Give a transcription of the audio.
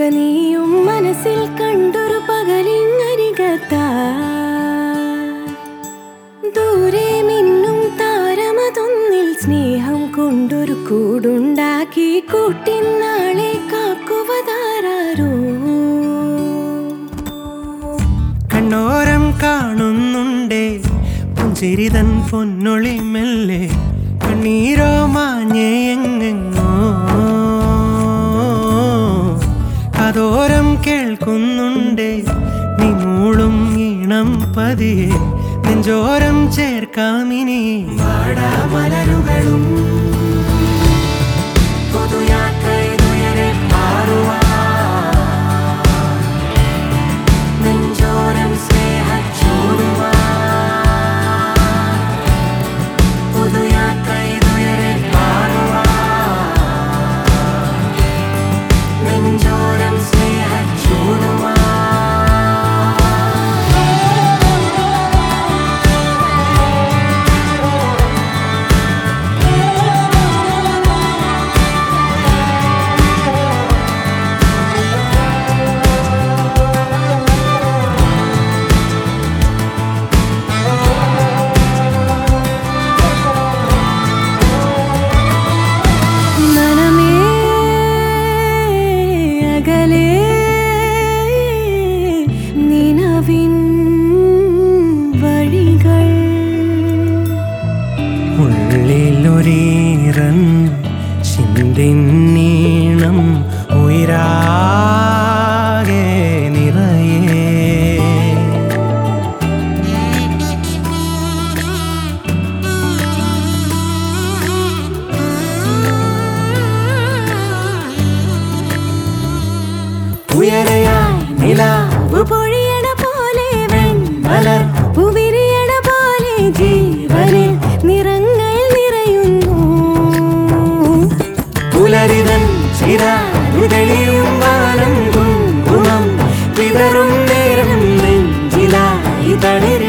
നീയും മനസ്സിൽ കണ്ടൊരു പകലിങ്ങരികത്താ ദൂരെ മിന്നും താരമതൊന്നിൽ സ്നേഹം കൊണ്ടൊരു കൂടുണ്ടാക്കി കൂട്ടിനാളെ കാക്കുവതാരോ കണ്ണോരം കാണുന്നുണ്ടേ പുഞ്ചിരിതൻ പൊന്നൊളി മെല്ലെ കണ്ണീരോ മാഞ്ഞേ എങ്ങെങ്ങോ കതോരം കേൾക്കുന്നുണ്ടേ നീ മൂളും ഈണം പതിയെ നെഞ്ചോരം ചേർക്കാമിനി വാടാമലരുകളും പുതുയാത്രയിലുയരെ പാറുവാ നെഞ്ചോരം സ്നേഹച്ചൂടുവാ പുതുയാത്രയിലുയരെ പാറുവാ നെഞ്ചോരം സ്നേഹച്ചൂടുവാ മനമേ അകലെ നിലവിൻ വഴികൾ ഉള്ളിലൊരീറൻ ചിന്തിന്നീണം ഉയരാകെ നിറയേ ഉയരയായി നിലാവ് പൊഴിയണ പോലെ മലർ പുവിരിയണ പോലെ ജീവനിൽ നിറങ്ങൾ നിറയുന്നു പുലരിതൻ ചിരാതെളിയും വാനം കുങ്കുമം വിതറും നേരം നെഞ്ചിലായി തളിര